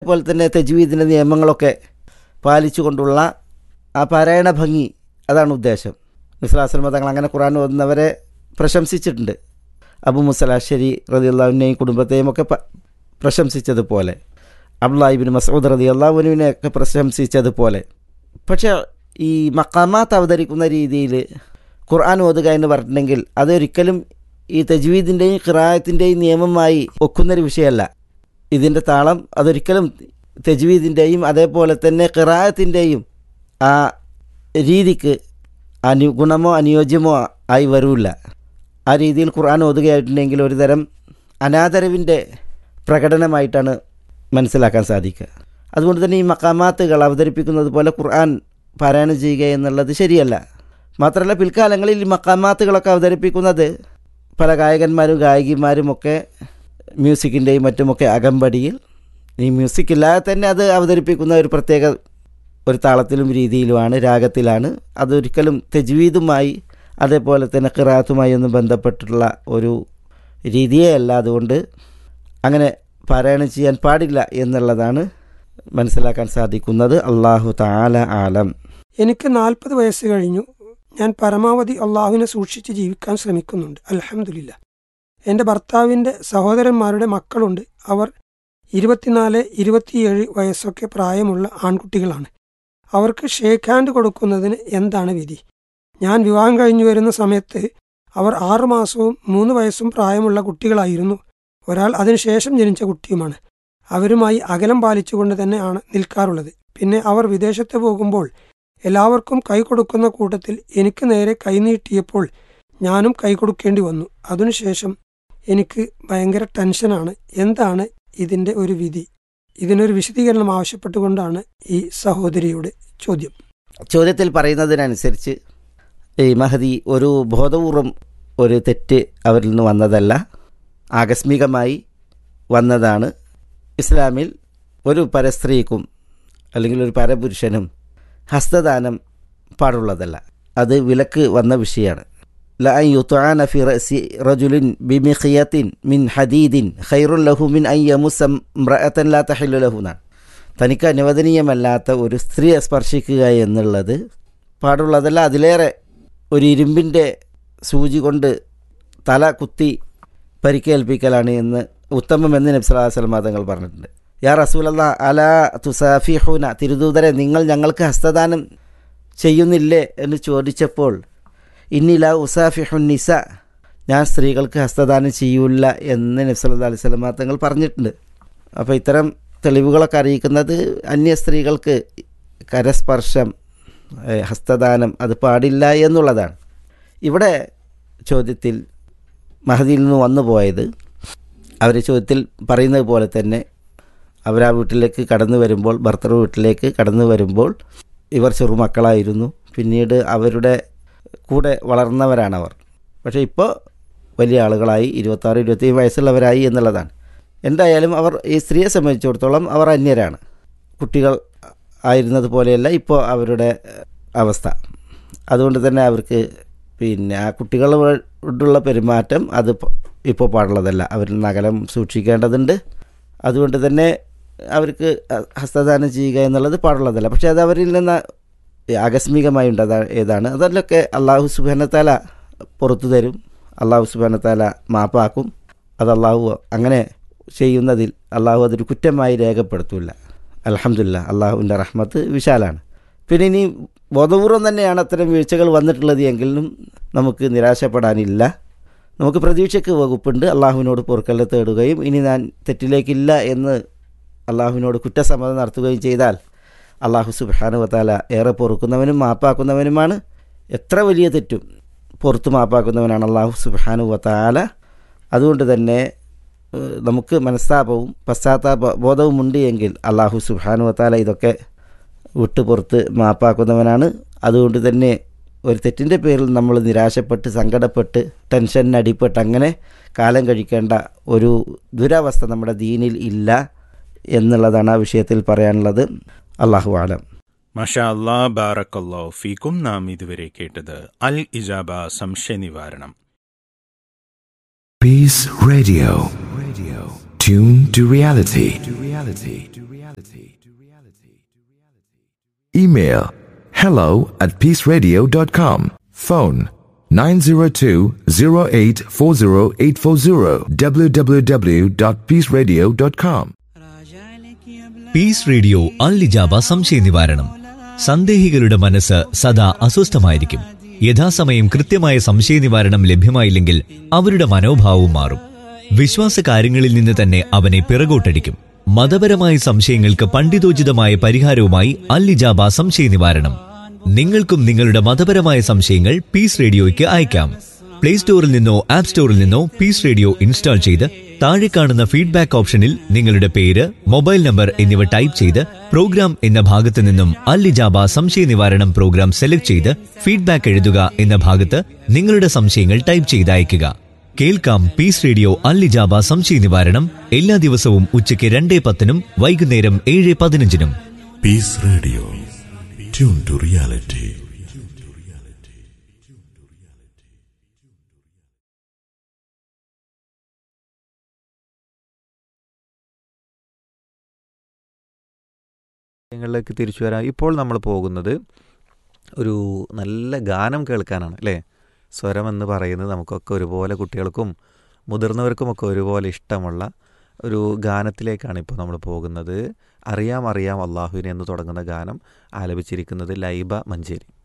അതേപോലെ തന്നെ തജ്വീദിൻ്റെ നിയമങ്ങളൊക്കെ പാലിച്ചുകൊണ്ടുള്ള ആ പാരായണ ഭംഗി അതാണ് ഉദ്ദേശം മിസ്ലാസ്ലമ തങ്ങൾ അങ്ങനെ ഖുറാൻ ഓതുന്നവരെ പ്രശംസിച്ചിട്ടുണ്ട് അബു മുസലാശ്ശേരി റതി അള്ളാഹുവിനെയും കുടുംബത്തെയും ഒക്കെ പ- പ്രശംസിച്ചതുപോലെ അബ്ദുല്ലാഹിബിൻ മസൂദ് റതി അള്ളാഹുവിനെ ഒക്കെ പ്രശംസിച്ചതുപോലെ പക്ഷേ ഈ മക്കാമാത്ത് അവതരിക്കുന്ന രീതിയിൽ ഖുർആൻ ഓതുക എന്ന് പറഞ്ഞിട്ടുണ്ടെങ്കിൽ അതൊരിക്കലും ഈ തജ്വീദിൻ്റെയും ഖിറായത്തിൻ്റെയും നിയമമായി ഒക്കുന്നൊരു വിഷയമല്ല ഇതിൻ്റെ താളം അതൊരിക്കലും തജ്വീദിൻ്റെയും അതേപോലെ തന്നെ ഖിറായത്തിൻ്റെയും ആ രീതിക്ക് അനു ഗുണമോ അനുയോജ്യമോ ആയി വരില്ല ആ രീതിയിൽ ഖുർആൻ ഓതുകയായിട്ടുണ്ടെങ്കിൽ ഒരു തരം അനാദരവിൻ്റെ പ്രകടനമായിട്ടാണ് മനസ്സിലാക്കാൻ സാധിക്കുക അതുകൊണ്ട് തന്നെ ഈ മക്കാമാത്തുകൾ അവതരിപ്പിക്കുന്നത് പോലെ ഖുർആൻ പാരായണം ചെയ്യുക എന്നുള്ളത് ശരിയല്ല മാത്രമല്ല പിൽക്കാലങ്ങളിൽ ഈ മക്കാമാത്തുകളൊക്കെ അവതരിപ്പിക്കുന്നത് പല ഗായകന്മാരും ഗായികമാരുമൊക്കെ മ്യൂസിക്കിൻ്റെയും മറ്റുമൊക്കെ അകമ്പടിയിൽ ഈ മ്യൂസിക് ഇല്ലാതെ തന്നെ അത് അവതരിപ്പിക്കുന്ന ഒരു പ്രത്യേക ഒരു താളത്തിലും രീതിയിലുമാണ് രാഗത്തിലാണ് അതൊരിക്കലും തെജ്വീദുമായി അതേപോലെ തന്നെ ഖിറാത്തുമായി ഒന്നും ബന്ധപ്പെട്ടിട്ടുള്ള ഒരു രീതിയേ അല്ല അതുകൊണ്ട് അങ്ങനെ പാരായണം ചെയ്യാൻ പാടില്ല എന്നുള്ളതാണ് മനസ്സിലാക്കാൻ സാധിക്കുന്നത് അള്ളാഹു താല ആലം എനിക്ക് നാൽപ്പത് വയസ്സ് കഴിഞ്ഞു ഞാൻ പരമാവധി അള്ളാഹുവിനെ സൂക്ഷിച്ച് ജീവിക്കാൻ ശ്രമിക്കുന്നുണ്ട് അലഹമില്ല എൻ്റെ ഭർത്താവിൻ്റെ സഹോദരന്മാരുടെ മക്കളുണ്ട് അവർ ഇരുപത്തിനാല് ഇരുപത്തിയേഴ് വയസ്സൊക്കെ പ്രായമുള്ള ആൺകുട്ടികളാണ് അവർക്ക് ഷേക്ക് ഹാൻഡ് കൊടുക്കുന്നതിന് എന്താണ് വിധി ഞാൻ വിവാഹം കഴിഞ്ഞു വരുന്ന സമയത്ത് അവർ ആറുമാസവും മൂന്ന് വയസ്സും പ്രായമുള്ള കുട്ടികളായിരുന്നു ഒരാൾ അതിനുശേഷം ജനിച്ച കുട്ടിയുമാണ് അവരുമായി അകലം പാലിച്ചുകൊണ്ട് തന്നെയാണ് നിൽക്കാറുള്ളത് പിന്നെ അവർ വിദേശത്ത് പോകുമ്പോൾ എല്ലാവർക്കും കൈ കൊടുക്കുന്ന കൂട്ടത്തിൽ എനിക്ക് നേരെ കൈനീട്ടിയപ്പോൾ ഞാനും കൈ കൊടുക്കേണ്ടി വന്നു അതിനുശേഷം എനിക്ക് ഭയങ്കര ടെൻഷനാണ് എന്താണ് ഇതിൻ്റെ ഒരു വിധി ഇതിനൊരു വിശദീകരണം ആവശ്യപ്പെട്ടുകൊണ്ടാണ് ഈ സഹോദരിയുടെ ചോദ്യം ചോദ്യത്തിൽ പറയുന്നതിനനുസരിച്ച് ഈ മഹദി ഒരു ബോധപൂർവം ഒരു തെറ്റ് അവരിൽ നിന്ന് വന്നതല്ല ആകസ്മികമായി വന്നതാണ് ഇസ്ലാമിൽ ഒരു പരസ്ത്രീക്കും അല്ലെങ്കിൽ ഒരു പരപുരുഷനും ഹസ്തദാനം പാടുള്ളതല്ല അത് വിലക്ക് വന്ന വിഷയമാണ് ല അൻ യുത്ആന ഫി റഅസി റജുലിൻ ബിമിഖിയത്തിൻ മിൻ ഹദീദിൻ ഖൈറുൻ ലഹു മിൻ അൻ യമുസ ഇംറഅതൻ ലാ തഹില്ലു ലഹു എന്നാണ് തനിക്ക് അനുവദനീയമല്ലാത്ത ഒരു സ്ത്രീയെ സ്പർശിക്കുക എന്നുള്ളത് പാടുള്ളതല്ല അതിലേറെ ഒരു ഇരുമ്പിൻ്റെ സൂചി കൊണ്ട് തല കുത്തി പരിക്കേൽപ്പിക്കലാണ് എന്ന് ഉത്തമമെന്ന് നബ്സലാസ്ലം തങ്ങൾ പറഞ്ഞിട്ടുണ്ട് യാ റസൂലല്ല അല തുസാഫിഹുന തിരുദൂതരെ നിങ്ങൾ ഞങ്ങൾക്ക് ഹസ്തദാനം ചെയ്യുന്നില്ലേ എന്ന് ചോദിച്ചപ്പോൾ ഇന്നില ഉസാഫിഹുൻ നിസ ഞാൻ സ്ത്രീകൾക്ക് ഹസ്തദാനം ചെയ്യൂല എന്ന് നബ്സല്ലാ അലൈഹി സ്വലമ തങ്ങൾ പറഞ്ഞിട്ടുണ്ട് അപ്പോൾ ഇത്തരം തെളിവുകളൊക്കെ അറിയിക്കുന്നത് അന്യ സ്ത്രീകൾക്ക് കരസ്പർശം ഏഹ്, ഹസ്തദാനം അത് പാടില്ല എന്നുള്ളതാണ് ഇവിടെ ചോദ്യത്തിൽ മഹദിയിൽ നിന്ന് വന്നു പോയത് അവർ ചോദ്യത്തിൽ പറയുന്നത് പോലെ തന്നെ അവർ ആ വീട്ടിലേക്ക് കടന്നു വരുമ്പോൾ ഭർത്തൃ വീട്ടിലേക്ക് കടന്നു വരുമ്പോൾ ഇവർ ചെറുമക്കളായിരുന്നു പിന്നീട് അവരുടെ കൂടെ വളർന്നവരാണവർ പക്ഷേ ഇപ്പോൾ വലിയ ആളുകളായി ഇരുപത്താറ് ഇരുപത്തി വയസ്സുള്ളവരായി എന്നുള്ളതാണ് എന്തായാലും അവർ ഈ സ്ത്രീയെ സംബന്ധിച്ചിടത്തോളം അവർ അന്യരാണ് കുട്ടികൾ ആയിരുന്നത് പോലെയല്ല ഇപ്പോൾ അവരുടെ അവസ്ഥ അതുകൊണ്ട് തന്നെ അവർക്ക് പിന്നെ ആ കുട്ടികളോടുള്ള പെരുമാറ്റം അത് പ- ഇപ്പോൾ പാടുള്ളതല്ല അവരിൽ നിന്ന് അകലം സൂക്ഷിക്കേണ്ടതുണ്ട് അതുകൊണ്ട് തന്നെ അവർക്ക് ഹസ്തദാനം ചെയ്യുക എന്നുള്ളത് പാടുള്ളതല്ല പക്ഷേ അത് അവരിൽ നിന്ന് ആകസ്മികമായി ഉണ്ടാ ഏതാണ് അതിലൊക്കെ അള്ളാഹു സുബാനത്താല പുറത്തു തരും അള്ളാഹു സുബാനത്താല മാപ്പാക്കും അത് അള്ളാഹു അങ്ങനെ ചെയ്യുന്നതിൽ അള്ളാഹു അതൊരു കുറ്റമായി രേഖപ്പെടുത്തില്ല അലഹമില്ല അള്ളാഹുവിൻ്റെ റഹ്മത്ത് വിശാലാണ് പിന്നെ ഇനി ബോധപൂർവം തന്നെയാണ് അത്തരം വീഴ്ചകൾ വന്നിട്ടുള്ളത് എങ്കിലും നമുക്ക് നിരാശപ്പെടാനില്ല നമുക്ക് പ്രതീക്ഷയ്ക്ക് വകുപ്പുണ്ട് അള്ളാഹുവിനോട് പൊറുക്കല്ല തേടുകയും ഇനി ഞാൻ തെറ്റിലേക്കില്ല എന്ന് അള്ളാഹുവിനോട് കുറ്റസമ്മതം നടത്തുകയും ചെയ്താൽ അള്ളാഹു സുബാനുവത്താല ഏറെ പൊറുക്കുന്നവനും മാപ്പാക്കുന്നവനുമാണ് എത്ര വലിയ തെറ്റും പുറത്ത് മാപ്പാക്കുന്നവനാണ് അള്ളാഹു സുബാനുവത്താല അതുകൊണ്ട് തന്നെ ഏഹ്, നമുക്ക് മനസ്താപവും പശ്ചാത്താപ ബോധവുമുണ്ട് എങ്കിൽ അള്ളാഹു സുബാനുവത്താല ഇതൊക്കെ വിട്ട് പുറത്ത് മാപ്പാക്കുന്നവനാണ് അതുകൊണ്ട് തന്നെ ഒരു തെറ്റിൻ്റെ പേരിൽ നമ്മൾ നിരാശപ്പെട്ട് സങ്കടപ്പെട്ട് ടെൻഷന് അടിപ്പെട്ട് അങ്ങനെ കാലം കഴിക്കേണ്ട ഒരു ദുരവസ്ഥ നമ്മുടെ ദീനിൽ ഇല്ല എന്നുള്ളതാണ് ആ വിഷയത്തിൽ പറയാനുള്ളത് അള്ളാഹു ആലം മഷാ അല്ലാ ബാറക്കല്ലോ ഫീക്കും നാം ഇതുവരെ കേട്ടത് അൽ ഇജാബ സംശയ നിവാരണം Peace Radio. Radio. Tune to reality. To reality. To reality. Email hello at peaceradio.com. Phone 902-0840840 www.peaceradio.com. Peace radio അൽലിജാബ സംശയ നിവാരണം സന്ദേഹികളുടെ മനസ്സ് സദാ അസ്വസ്ഥമായിരിക്കും യഥാസമയം കൃത്യമായ സംശയ നിവാരണം ലഭ്യമായില്ലെങ്കിൽ അവരുടെ മനോഭാവവും മാറും വിശ്വാസ കാര്യങ്ങളിൽ നിന്ന് തന്നെ അവനെ പിറകോട്ടടിക്കും മതപരമായ സംശയങ്ങൾക്ക് പണ്ഡിതോചിതമായ പരിഹാരവുമായി അൽലിജാബ സംശയ നിവാരണം നിങ്ങൾക്കും നിങ്ങളുടെ മതപരമായ സംശയങ്ങൾ പീസ് റേഡിയോയ്ക്ക് അയക്കാം പ്ലേ സ്റ്റോറിൽ നിന്നോ ആപ്പ് സ്റ്റോറിൽ നിന്നോ പീസ് റേഡിയോ ഇൻസ്റ്റാൾ ചെയ്ത് താഴെ കാണുന്ന ഫീഡ്ബാക്ക് ഓപ്ഷനിൽ നിങ്ങളുടെ പേര് മൊബൈൽ നമ്പർ എന്നിവ ടൈപ്പ് ചെയ്ത് പ്രോഗ്രാം എന്ന ഭാഗത്ത് നിന്നും അല്ലിജാബ സംശയ നിവാരണം പ്രോഗ്രാം സെലക്ട് ചെയ്ത് ഫീഡ്ബാക്ക് എഴുതുക എന്ന ഭാഗത്ത് നിങ്ങളുടെ സംശയങ്ങൾ ടൈപ്പ് ചെയ്ത് അയയ്ക്കുക കേൾക്കാം പീസ് റേഡിയോ അല്ലിജാബ സംശയ നിവാരണം എല്ലാ ദിവസവും ഉച്ചയ്ക്ക് രണ്ടേ പത്തിനും വൈകുന്നേരം ഏഴ് പതിനഞ്ചിനും Peace Radio. Tune to reality. ങ്ങളിലേക്ക് തിരിച്ചു വരാം ഇപ്പോൾ നമ്മൾ പോകുന്നത് ഒരു നല്ല ഗാനം കേൾക്കാനാണ് അല്ലേ സ്വരം എന്ന് പറയുന്നത് നമുക്കൊക്കെ ഒരുപോലെ കുട്ടികൾക്കും മുതിർന്നവർക്കുമൊക്കെ ഒരുപോലെ ഇഷ്ടമുള്ള ഒരു ഗാനത്തിലേക്കാണ് ഇപ്പോൾ നമ്മൾ പോകുന്നത് അറിയാം അറിയാം അള്ളാഹുവിനെ എന്ന് തുടങ്ങുന്ന ഗാനം ആലപിച്ചിരിക്കുന്നത് ലൈബ മഞ്ചേരി